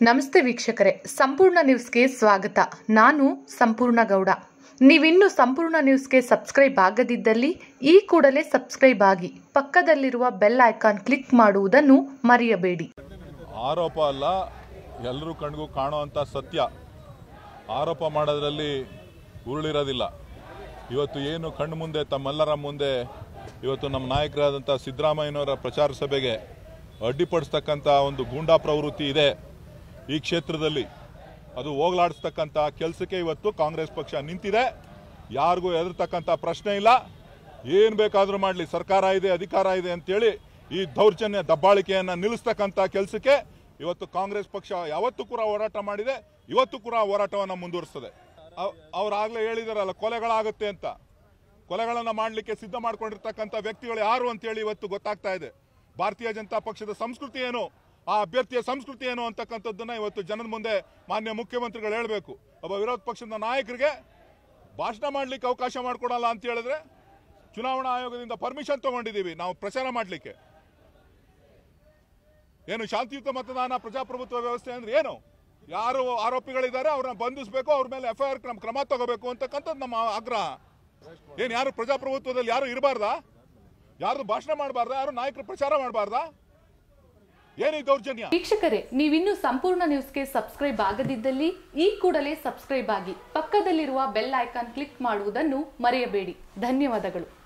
ನಮಸ್ತೆ ವೀಕ್ಷಕರೇ ಸಂಪೂರ್ಣ ನ್ಯೂಸ್ಗೆ ಸ್ವಾಗತ ನಾನು ಸಂಪೂರ್ಣ ಗೌಡ ನೀವಿನ್ನೂ ಸಂಪೂರ್ಣ ನ್ಯೂಸ್ಗೆ ಸಬ್ಸ್ಕ್ರೈಬ್ ಆಗದಿದ್ದಲ್ಲಿ ಈ ಕೂಡಲೇ ಸಬ್ಸ್ಕ್ರೈಬ್ ಆಗಿ ಪಕ್ಕದಲ್ಲಿರುವ ಬೆಲ್ ಐಕಾನ್ ಕ್ಲಿಕ್ ಮಾಡುವುದನ್ನು ಮರೆಯಬೇಡಿ ಆರೋಪ ಅಲ್ಲ ಎಲ್ಲರೂ ಕಣ್ಗೂ ಕಾಣುವಂಥ ಸತ್ಯ ಆರೋಪ ಮಾಡೋದ್ರಲ್ಲಿ ಉರುಳಿರೋದಿಲ್ಲ ಇವತ್ತು ಏನು ಕಣ್ಣು ಮುಂದೆ ತಮ್ಮೆಲ್ಲರ ಮುಂದೆ ಇವತ್ತು ನಮ್ಮ ನಾಯಕರಾದಂಥ ಸಿದ್ದರಾಮಯ್ಯನವರ ಪ್ರಚಾರ ಸಭೆಗೆ ಅಡ್ಡಿಪಡಿಸ್ತಕ್ಕಂಥ ಒಂದು ಗೂಂಡಾ ಪ್ರವೃತ್ತಿ ಇದೆ ಈ ಕ್ಷೇತ್ರದಲ್ಲಿ ಅದು ಹೋಗ್ಲಾಡಿಸ್ತಕ್ಕಂಥ ಕೆಲಸಕ್ಕೆ ಇವತ್ತು ಕಾಂಗ್ರೆಸ್ ಪಕ್ಷ ನಿಂತಿದೆ ಯಾರಿಗೂ ಎದುರ್ತಕ್ಕಂಥ ಪ್ರಶ್ನೆ ಇಲ್ಲ ಏನು ಬೇಕಾದರೂ ಮಾಡಲಿ ಸರ್ಕಾರ ಇದೆ ಅಧಿಕಾರ ಇದೆ ಅಂತೇಳಿ ಈ ದೌರ್ಜನ್ಯ ದಬ್ಬಾಳಿಕೆಯನ್ನು ನಿಲ್ಲಿಸ್ತಕ್ಕಂಥ ಕೆಲಸಕ್ಕೆ ಇವತ್ತು ಕಾಂಗ್ರೆಸ್ ಪಕ್ಷ ಯಾವತ್ತೂ ಕೂಡ ಹೋರಾಟ ಮಾಡಿದೆ ಇವತ್ತು ಕೂಡ ಹೋರಾಟವನ್ನು ಮುಂದುವರಿಸ್ತದೆ ಅವ್ರಾಗಲೇ ಹೇಳಿದಾರಲ್ಲ ಕೊಲೆಗಳಾಗುತ್ತೆ ಅಂತ ಕೊಲೆಗಳನ್ನು ಮಾಡಲಿಕ್ಕೆ ಸಿದ್ಧ ಮಾಡ್ಕೊಂಡಿರ್ತಕ್ಕಂಥ ವ್ಯಕ್ತಿಗಳು ಯಾರು ಅಂತೇಳಿ ಇವತ್ತು ಗೊತ್ತಾಗ್ತಾ ಇದೆ ಭಾರತೀಯ ಜನತಾ ಪಕ್ಷದ ಸಂಸ್ಕೃತಿ ಏನು ಆ ಅಭ್ಯರ್ಥಿಯ ಸಂಸ್ಕೃತಿ ಏನು ಅಂತಕ್ಕಂಥದ್ದನ್ನ ಇವತ್ತು ಜನದ ಮುಂದೆ ಮಾನ್ಯ ಮುಖ್ಯಮಂತ್ರಿಗಳು ಹೇಳಬೇಕು ಒಬ್ಬ ವಿರೋಧ ಪಕ್ಷದ ನಾಯಕರಿಗೆ ಭಾಷಣ ಮಾಡ್ಲಿಕ್ಕೆ ಅವಕಾಶ ಮಾಡಿಕೊಡಲ್ಲ ಅಂತ ಹೇಳಿದ್ರೆ ಚುನಾವಣಾ ಆಯೋಗದಿಂದ ಪರ್ಮಿಷನ್ ತಗೊಂಡಿದ್ದೀವಿ ನಾವು ಪ್ರಚಾರ ಮಾಡಲಿಕ್ಕೆ ಏನು ಶಾಂತಿಯುತ ಮತದಾನ ಪ್ರಜಾಪ್ರಭುತ್ವ ವ್ಯವಸ್ಥೆ ಅಂದ್ರೆ ಏನು ಯಾರು ಆರೋಪಿಗಳಿದ್ದಾರೆ ಅವ್ರನ್ನ ಬಂಧಿಸಬೇಕು ಅವ್ರ ಮೇಲೆ ಎಫ್ ಐ ಆರ್ ಕ್ರಮ ತಗೋಬೇಕು ಅಂತಕ್ಕಂಥದ್ದು ನಮ್ಮ ಆಗ್ರಹ ಏನ್ ಯಾರು ಪ್ರಜಾಪ್ರಭುತ್ವದಲ್ಲಿ ಯಾರು ಇರಬಾರ್ದಾ ಯಾರು ಭಾಷಣ ಮಾಡಬಾರ್ದಾ ಯಾರು ನಾಯಕರು ಪ್ರಚಾರ ಮಾಡಬಾರ್ದಾ ಏನಿ ದೌರ್ಜನ್ಯ ವೀಕ್ಷಕರೇ ನೀವಿನ್ನೂ ಸಂಪೂರ್ಣ ನ್ಯೂಸ್ಗೆ ಸಬ್ಸ್ಕ್ರೈಬ್ ಆಗದಿದ್ದಲ್ಲಿ ಈ ಕೂಡಲೇ ಸಬ್ಸ್ಕ್ರೈಬ್ ಆಗಿ ಪಕ್ಕದಲ್ಲಿರುವ ಬೆಲ್ ಐಕಾನ್ ಕ್ಲಿಕ್ ಮಾಡುವುದನ್ನು ಮರೆಯಬೇಡಿ ಧನ್ಯವಾದಗಳು